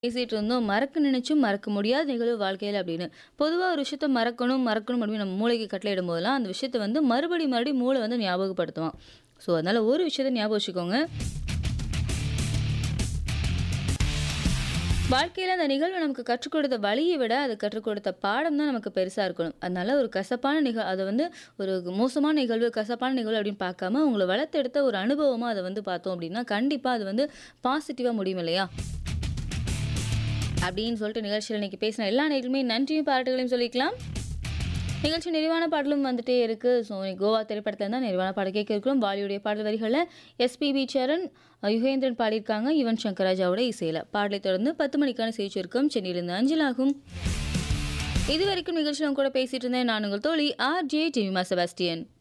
பேசிட்டு இருந்தோம். மறக்க நினைச்சும் மறக்க முடியாத நிகழ்வு வாழ்க்கையில அப்படின்னு. பொதுவா ஒரு விஷயத்த மறக்கணும், மறக்கணும் அப்படின்னு நம்ம மூளைக்கு கட்டளையிடும்போதெல்லாம், அந்த விஷயத்த வந்து மறுபடி மறுபடி மூளை வந்து ஞாபகப்படுத்துமாம். ஸோ, அதனால ஒரு விஷயத்த ஞாபகம் வச்சுக்கோங்க. வாழ்க்கையில அந்த நிகழ்வு நமக்கு கற்றுக் கொடுத்த வழிய விட, அது கற்றுக் கொடுத்த பாடம் தான் நமக்கு பெருசா இருக்கணும். அதனால ஒரு கசப்பான நிக அத வந்து ஒரு மோசமான நிகழ்வு, கசப்பான நிகழ்வு அப்படின்னு பார்க்காம, உங்கள வளர்த்தெடுத்த ஒரு அனுபவமா அத வந்து பார்த்தோம் அப்படின்னா, கண்டிப்பா அது வந்து பாசிட்டிவா முடியும் இல்லையா? அப்படின்னு சொல்லிட்டு நிகழ்ச்சியில இன்னைக்கு பேசின எல்லா நேயர்களுமே நன்றியும், பாராட்டுகளையும் சொல்லிக்கலாம். நிகழ்ச்சி நிறைவான பாடலும் வந்துட்டே இருக்கு. ஸோ, கோவா திரைப்படத்துல தான் நிறைவான பாடல் கேட்க இருக்கிறோம். வாலியுடைய பாடல் வரிகள்ல எஸ்பிபி சரண், யுகேந்திரன் பாடியிருக்காங்க. யுவன் சங்கர் ராஜாவோட இசையில. பாடலை தொடர்ந்து 10 மணிக்கான செய்தி சுருக்கம் சென்னையிலிருந்து அஞ்சலாகும். இதுவரைக்கும் நிகழ்ச்சியில உங்க கூட பேசிட்டு இருந்தேன் நான் உங்கள் தோழி ஆர்ஜே ஜெமிமா செபாஸ்டியன்.